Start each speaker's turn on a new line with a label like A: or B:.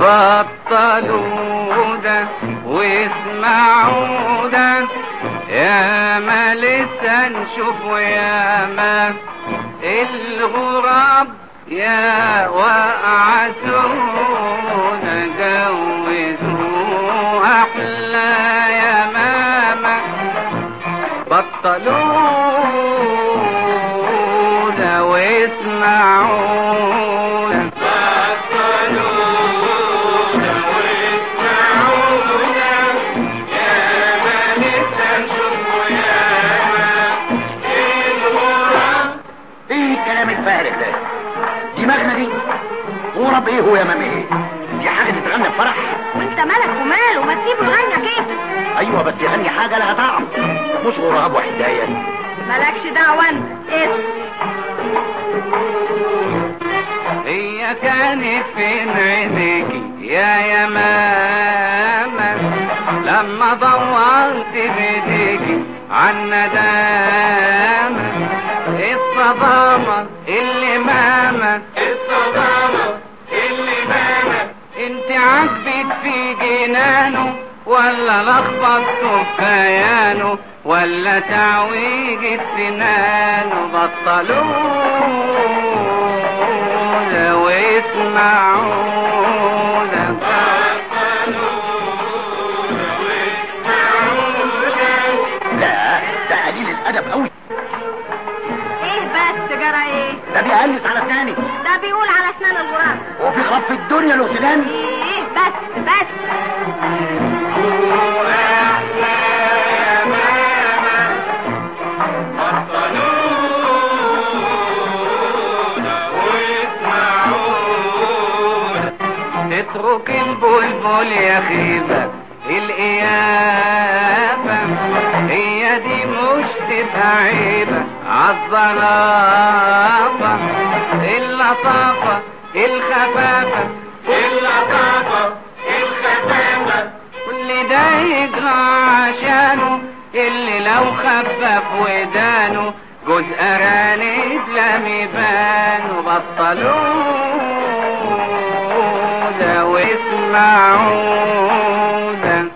A: بطلوا ده واسمعوا ده يا ما لسه نشوف يا ما الغراب يا وقعتونا جوزوا احلى يا ماما بطلونا واسمعونا
B: ايه الكلام الفارغ ده دماغنا دي ورب ايه هو يا مامي ايه دي حاجه تتغنى في فرح
C: وانت مالك وماله ما تسيبه يغنى كيف
B: ايوه بس يغني حاجه لها طعم مش غراب وحدايه
C: مالكش دعوة انت ايه
A: هي كانت فين عينيكي يا يا ماما لما دورت بايديكي عن ندامة الصدامة اللي ماما الصدامة اللي ماما انت عاجبك في جنانه ولا لخبطته في كيانه ولا تعويج سنانه بطلونا واسمعونا
B: لا ده قليل الادب قوي
C: ايه بس جرى ايه
B: ده بيقلس على الثاني
C: ده بيقول على اسنان الغراب
B: وفي غراب في الدنيا له سنان
C: ايه بس بس
A: اترك البلبل يا خيبة الإيابة هي دي مش تبقى عيبة عالظرافة اللطافة الخفافة اللطافة الخفافة كل ده يجرى عشانه اللي لو خفف ودانه جوز أرانب لم يبانوا بطلوا ده واسمعوا ده